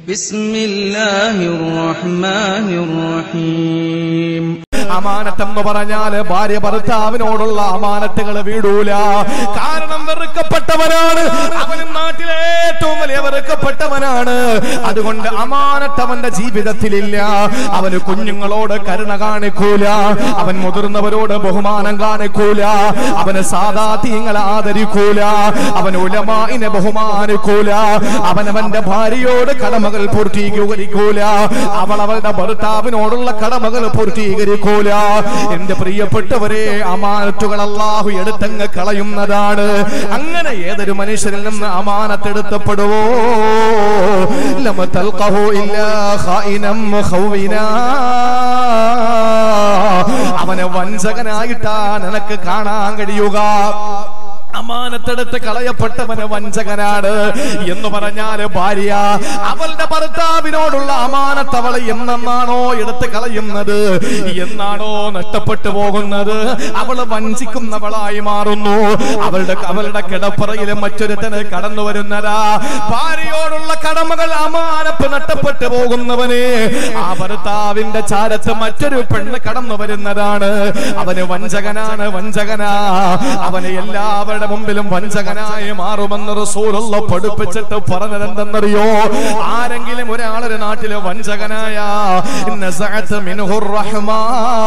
بسم الله الرحمن الرحيم അമാനത്തെന്ന് പറഞ്ഞാല് ഭാര്യ ഭർത്താവിനോടുള്ള അമാനത്തുകൾ വീടൂല കാരണം വെറുക്കപ്പെട്ടവനാണ് അവനും നാട്ടിലെ ഏറ്റവും വലിയ വെറുക്കപ്പെട്ടവനാണ് അതുകൊണ്ട് അമാനത്ത് അവന്റെ ജീവിതത്തിലില്ല അവന് കുഞ്ഞുങ്ങളോട് കരുണ കാണിക്കൂല അവൻ മുതിർന്നവരോട് ബഹുമാനം കാണിക്കൂല അവന് സാധാതീങ്ങളെ ആദരിക്കൂല അവൻ ഉലമായിനെ ബഹുമാനിക്കൂല അവനവന്റെ ഭാര്യയോട് കടമകൾ പൂർത്തീകരിക്കൂല അവൾ അവളുടെ ഭർത്താവിനോടുള്ള കടമകൾ പൂർത്തീകരിക്കൂല എന്റെ പ്രിയപ്പെട്ടവരെ അമാനത്തുകൾ അള്ളാഹു എടുത്തങ്ങ് കളയുന്നതാണ് അങ്ങനെ ഏതൊരു മനുഷ്യരിൽ നിന്ന് അമാനത്തെടുത്തപ്പെടുവോ ലമ തൽഖഹു ഇല്ലാ ഖായിനം ഖൗവിനാ അവനെ വഞ്ചകനായിട്ടാ നിനക്ക് കാണാൻ കഴിയുക അമാനത്തെടുത്ത് കളയപ്പെട്ടവന് വഞ്ചകനാണ് എന്ന് പറഞ്ഞാല് ഭാര്യ അവളുടെ ഭർത്താവിനോടുള്ള അമാനത്ത് അവൾ എന്നെന്നാണോ എടുത്ത് കളയുന്നത് എന്നാണോ നഷ്ടപ്പെട്ടു പോകുന്നത് അവൾ വഞ്ചിക്കുന്നവളായി മാറുന്നു അവളുടെ അവളുടെ കിടപ്പറയിൽ മറ്റൊരുത്തന് കടന്നു വരുന്നതാ ഭാര്യയോടുള്ള കടമകൾ അമാനപ്പ് നഷ്ടപ്പെട്ടു പോകുന്നവന് ആ ഭർത്താവിന്റെ ചാരത്ത് മറ്റൊരു പെണ്ണ് കടന്നു വരുന്നതാണ് അവന് വഞ്ചകനാണ് വഞ്ചകനാ അവന് എല്ലാവരുടെ മുമ്പിലും വഞ്ചകനായി മാറുമെന്ന് റസൂലുള്ള പഠിപ്പിച്ചിട്ട് പറഞ്ഞതെന്തെന്നറിയോ ആരെങ്കിലും ഒരാളൊരു നാട്ടില് വഞ്ചകനായ നസഅത്ത് മിൻഹുർ റഹ്മാ.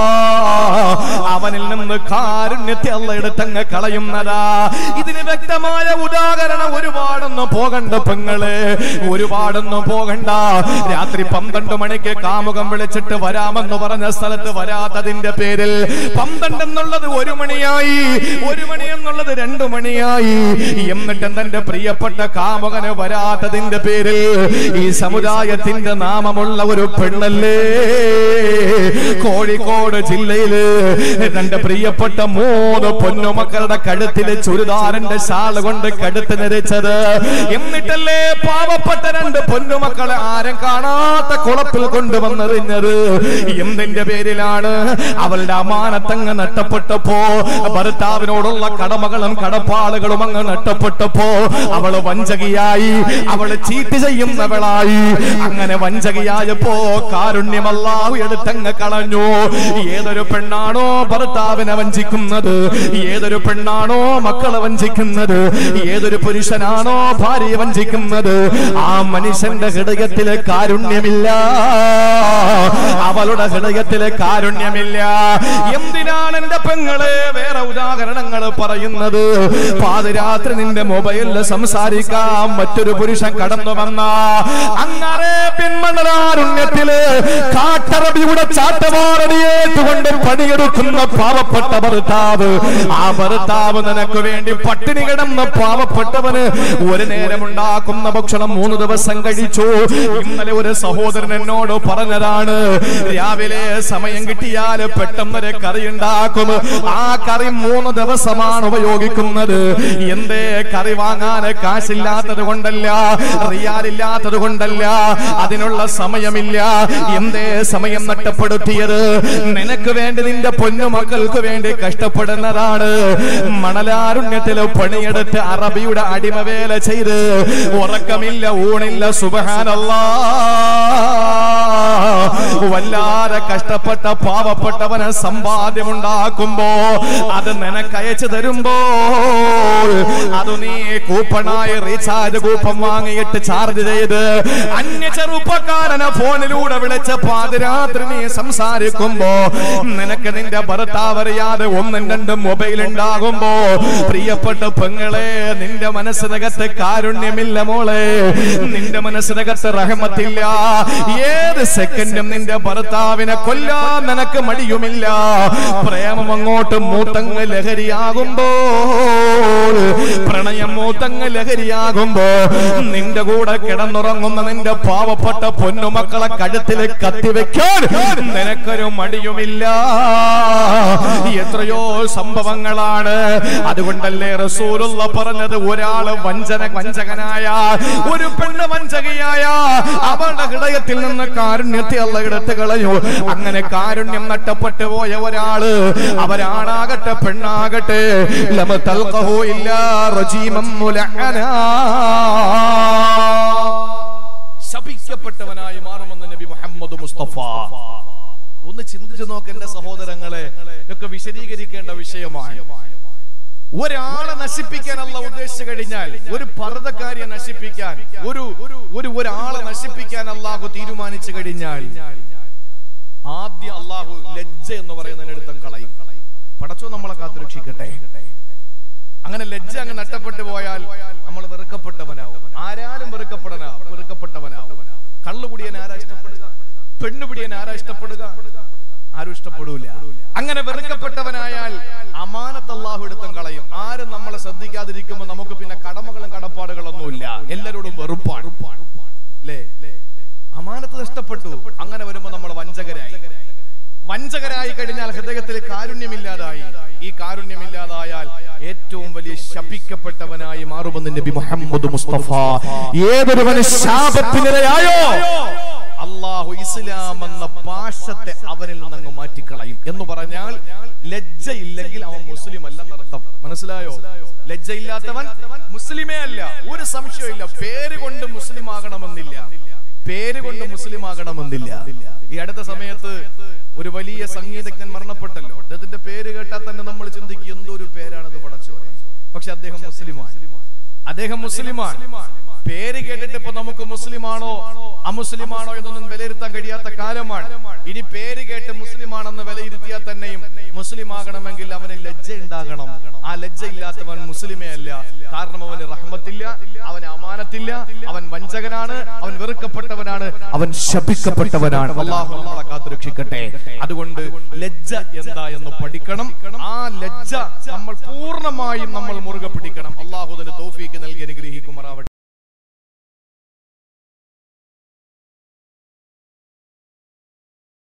അവനിൽ നിന്ന് കാരുണ്യത്തെ അല്ല എടുത്തങ്ങ് കളയുന്നതാ ഇതിന് വ്യക്തമായ ഉദാഹരണം ഒരുപാടൊന്നും പോകണ്ട പെങ്ങള് ഒരുപാടൊന്നും പോകണ്ട രാത്രി പന്ത്രണ്ട് മണിക്ക് കാമുകം വിളിച്ചിട്ട് വരാമെന്ന് പറഞ്ഞ സ്ഥലത്ത് വരാത്തതിന്റെ പേരിൽ പന്ത്രണ്ട് എന്നുള്ളത് ഒരു മണിയായി ഒരു മണി എന്നുള്ളത് രണ്ടു മണിയായി എന്നിട്ടും തന്റെ പ്രിയപ്പെട്ട കാമുകന് വരാത്തതിന്റെ പേരിൽ ഈ സമുദായത്തിന്റെ നാമമുള്ള ഒരു പെണ്ണല്ലേ കോഴിക്കോട് ജില്ലയില് തന്റെ പ്രിയപ്പെട്ട മൂന്ന് പൊന്നുമക്കളുടെ കഴുത്തില് ചുരിദാറിന്റെ ഷാള് കൊണ്ട് കഴുത്ത് നിരച്ചത് എന്നിട്ടല്ലേ പാവപ്പെട്ട രണ്ട് പൊന്നുമക്കളെ ആരും കാണാത്ത കുളപ്പിൽ കൊണ്ടുവന്നെറിഞ്ഞത് എന്തിന്റെ പേരിലാണ് അവളുടെ അമാനത്തങ്ങ് നഷ്ടപ്പെട്ടപ്പോ ഭർത്താവിനോടുള്ള കടമകളും കടപ്പാടുകളും അങ്ങ് നഷ്ടപ്പെട്ടപ്പോ അവള് വഞ്ചകിയായി അവള് ചീട്ട് ചെയ്യുന്നവളായി അങ്ങനെ വഞ്ചകിയായപ്പോ കാരുണ്യമല്ലാഹു എടുത്തങ്ങ് കളഞ്ഞു ഏതൊരു പെണ്ണാണോ ഭർത്താവിനെ വഞ്ചിക്കുന്നത് ഏതൊരു പെണ്ണാണോ മക്കളെ വഞ്ചിക്കുന്നത് ഏതൊരു പുരുഷനാണോ ഭാര്യയെ വഞ്ചിക്കുന്നത് ആ മനുഷ്യന്റെ ഹൃദയത്തിലെ കാരുണ്യമില്ല അവളുടെ ഹൃദയത്തിലെ കാരുണ്യമില്ല എന്തിനാണ് എന്റെ പെങ്ങളെ വേറെ ഉദാഹരണങ്ങൾ പറയുന്നത് പാതിരാത്രി നിന്റെ മൊബൈലിൽ സംസാരിക്കാൻ മറ്റൊരു പുരുഷൻ കടന്നു വന്ന അങ്ങനെ പിന്മണലാരുണ്യത്തില് കാട്ടറബിയുടെ ചാട്ടവാറടിയേറ്റുകൊണ്ട് പണിയെടുക്കുന്ന പാവപ്പെട്ട ഭർത്താവ് ആ ഭർത്താവ് നിനക്ക് വേണ്ടി പട്ടിണി കിടന്ന പാവപ്പെട്ടവന് ഒരു നേരം ഉണ്ടാക്കുന്ന ഭക്ഷണം മൂന്ന് ദിവസം കഴിച്ചു ഇന്നലെ ഒരു സഹോദരൻ എന്നോട് പറഞ്ഞതാണ് രാവിലെ സമയം കിട്ടിയാൽ പെട്ടെന്നൊരു കറി ഉണ്ടാക്കും ആ കറി മൂന്ന് ദിവസമാണ് ഉപയോഗിക്കുന്നത് എന്തേ കറി വാങ്ങാൻ കാശില്ലാത്തത് കൊണ്ടല്ല റിയാലില്ലാത്തത് കൊണ്ടല്ല അതിനുള്ള സമയമില്ല എന്തേ സമയം നഷ്ടപ്പെടുത്തിയത് നിനക്ക് വേണ്ടി നിന്റെ പൊന്നുമക്കൾക്ക് വേണ്ടി കഷ്ടപ്പെടുന്നതാണ് മണലാരുണ്യത്തില് പണിയെടുത്ത് അറബിയുടെ അടിമവേല ചെയ്ത് ഉറക്കമില്ല ഊണില്ല സുബഹാനല്ലാ വല്ലാതെ കഷ്ടപ്പെട്ട പാവപ്പെട്ടവന് സമ്പാദ്യമുണ്ടാക്കുമ്പോ അത് നിനക്ക് അയച്ചു തരുമ്പോ അത് നീ കൂപ്പണായി റീചാർജ് കൂപ്പൺ വാങ്ങിയിട്ട് ചാർജ് ചെയ്ത് അന്യ ചെറുപ്പക്കാരനെ ഫോണിലൂടെ വിളിച്ച പാതിരാത്രി നീ സംസാരിക്കുമ്പോ നിനക്ക് നിന്റെ ഭർത്താവ് അറിയാതെ ഒന്നും രണ്ടും മൊബൈൽ ഉണ്ടാകുമ്പോ പ്രിയപ്പെട്ട പെങ്ങളെ നിന്റെ മനസ്സിനകത്ത് കാരുണ്യമില്ല മോളെ നിന്റെ മനസ്സിനകത്ത് റഹമത്തില്ല ഏത് സെക്കൻഡും നിന്റെ ഭർത്താവിനെ കൊല്ലാൻ നിനക്ക് മടിയുമില്ല പ്രേമം അങ്ങോട്ട് മൂത്തങ്ങ് ലഹരിയാകുമ്പോ പ്രണയം മൂത്തങ്ങ് ലഹരിയാകുമ്പോ നിന്റെ കൂടെ കിടന്നുറങ്ങുന്ന നിന്റെ പാവപ്പെട്ട പൊന്നുമക്കളെ കഴുത്തിൽ കത്തിവെക്കാൻ നിനക്കൊരു മടിയുമില്ല എത്രയോ സംഭവങ്ങളാണ് അതുകൊണ്ടല്ലേ റസൂലുള്ള പറഞ്ഞത് ഒരാള് വഞ്ചന വഞ്ചകനായ ഒരു പെണ്ണ് വഞ്ചകയായ അവളുടെ ഹൃദയത്തിൽ നിന്ന് കാരുണ്യത്തെ അല്ല എടുത്ത് കളഞ്ഞു അങ്ങനെ കാരുണ്യം നഷ്ടപ്പെട്ടു പോയ ഒരാള് അവരാണാകട്ടെ പെണ്ണാകട്ടെ ലമ തൽഖഹു ഇല്ലാ റജീമം മുലഅനാ ശപിക്കപ്പെട്ട വിശദീകരിക്കേണ്ട വിഷയമാണ് ഒരാളെ നശിപ്പിക്കാൻ അല്ല ഉദ്ദേശിച്ചു കഴിഞ്ഞാൽ ഒരു പർദ്ദക്കാരിയെ നശിപ്പിക്കാൻ ഒരു ഒരു ഒരാളെ നശിപ്പിക്കാൻ അള്ളാഹു തീരുമാനിച്ചു കഴിഞ്ഞാൽ ആദ്യം അള്ളാഹു ലജ്ജ എന്ന് പറയുന്നതിനടുത്തം കളയും പടച്ചോ നമ്മളെ കാത്തുരക്ഷിക്കട്ടെ അങ്ങനെ ലജ്ജ അങ്ങ് നഷ്ടപ്പെട്ടു പോയാൽ നമ്മൾ വെറുക്കപ്പെട്ടവനാവും ആരാലും വെറുക്കപ്പെടനാ വെറുക്കപ്പെട്ടവനാവും കള്ളുകുടിയൻ ആരാ ഇഷ്ടപ്പെടുക പെണ്ണുപിടിയൻ ആരാ ഇഷ്ടപ്പെടുക ആരും ഇഷ്ടപ്പെടൂല അങ്ങനെ വെറുക്കപ്പെട്ടവനായാൽ അമാനത്ത് അള്ളാഹു എടുത്തും കളയും ആരും നമ്മളെ ശ്രദ്ധിക്കാതിരിക്കുമ്പോൾ നമുക്ക് പിന്നെ കടമകളും കടപ്പാടുകളൊന്നുമില്ല എല്ലാരോടും വെറുപ്പാണ് അല്ലേ അമാനത്ത് നഷ്ടപ്പെട്ടു അങ്ങനെ വരുമ്പോ നമ്മൾ വഞ്ചകരായി വഞ്ചകരായി കഴിഞ്ഞാൽ ഹൃദയത്തിൽ കാരുണ്യമില്ലാതായി ഈ കാരുണ്യമില്ലാതായാൽ ഏറ്റവും വലിയ ശപിക്കപ്പെട്ടവനായി മാറുമെന്ന് നബി മുഹമ്മദ് മുസ്തഫ ഏതൊരുവന് ശാപത്തിനിരയായോ അള്ളാഹു ഇസ്ലാം എന്ന പാശത്തെ അവനിൽ നിന്നങ്ങ് മാറ്റിക്കളയും എന്ന് പറഞ്ഞാൽ ലജ്ജയില്ലെങ്കിൽ അവൻ മുസ്ലിം അല്ലെന്നർത്ഥം മനസ്സിലായോ ലജ്ജയില്ലാത്തവൻ മുസ്ലിമേ അല്ല ഒരു സംശയമില്ല പേര് കൊണ്ട് മുസ്ലിം ആകണമെന്നില്ല പേര് കൊണ്ട് മുസ്ലിം ആകണമെന്നില്ല ഈ അടുത്ത സമയത്ത് ഒരു വലിയ സംഗീതജ്ഞൻ മരണപ്പെട്ടല്ലോ അദ്ദേഹത്തിന്റെ പേര് കേട്ടാൽ തന്നെ നമ്മൾ ചിന്തിക്കും എന്തൊരു പേരാണത് പടച്ചോനെ പക്ഷെ അദ്ദേഹം മുസ്ലിമാണ് അദ്ദേഹം മുസ്ലിമാണ് പേര് കേട്ടിട്ട് ഇപ്പൊ നമുക്ക് മുസ്ലിമാണോ അമുസ്ലിമാണോ എന്നൊന്നും വിലയിരുത്താൻ കഴിയാത്ത കാലമാണ് ഇനി പേര് കേട്ട് മുസ്ലിമാണെന്ന് വിലയിരുത്തിയാൽ തന്നെയും മുസ്ലിം ആകണമെങ്കിൽ അവന് ലജ്ജ ഉണ്ടാകണം ആ ലജ്ജ ഇല്ലാത്തവൻ മുസ്ലിമേ അല്ല കാരണം അവന് റഹ്മത്തില്ല അവന് അമാനത്തില്ല അവൻ വഞ്ചകനാണ് അവൻ വെറുക്കപ്പെട്ടവനാണ് അവൻ ശപിക്കപ്പെട്ടവനാണ് അള്ളാഹു നമ്മളെ കാത്തുരക്ഷിക്കട്ടെ അതുകൊണ്ട് ലജ്ജ എന്താ എന്ന് പഠിക്കണം ആ ലജ്ജ നമ്മൾ പൂർണ്ണമായും നമ്മൾ മുറുകെ പിടിക്കണം അള്ളാഹു അതിന് തൗഫീക്ക് നൽകി അനുഗ്രഹിക്കുമാറാവട്ടെ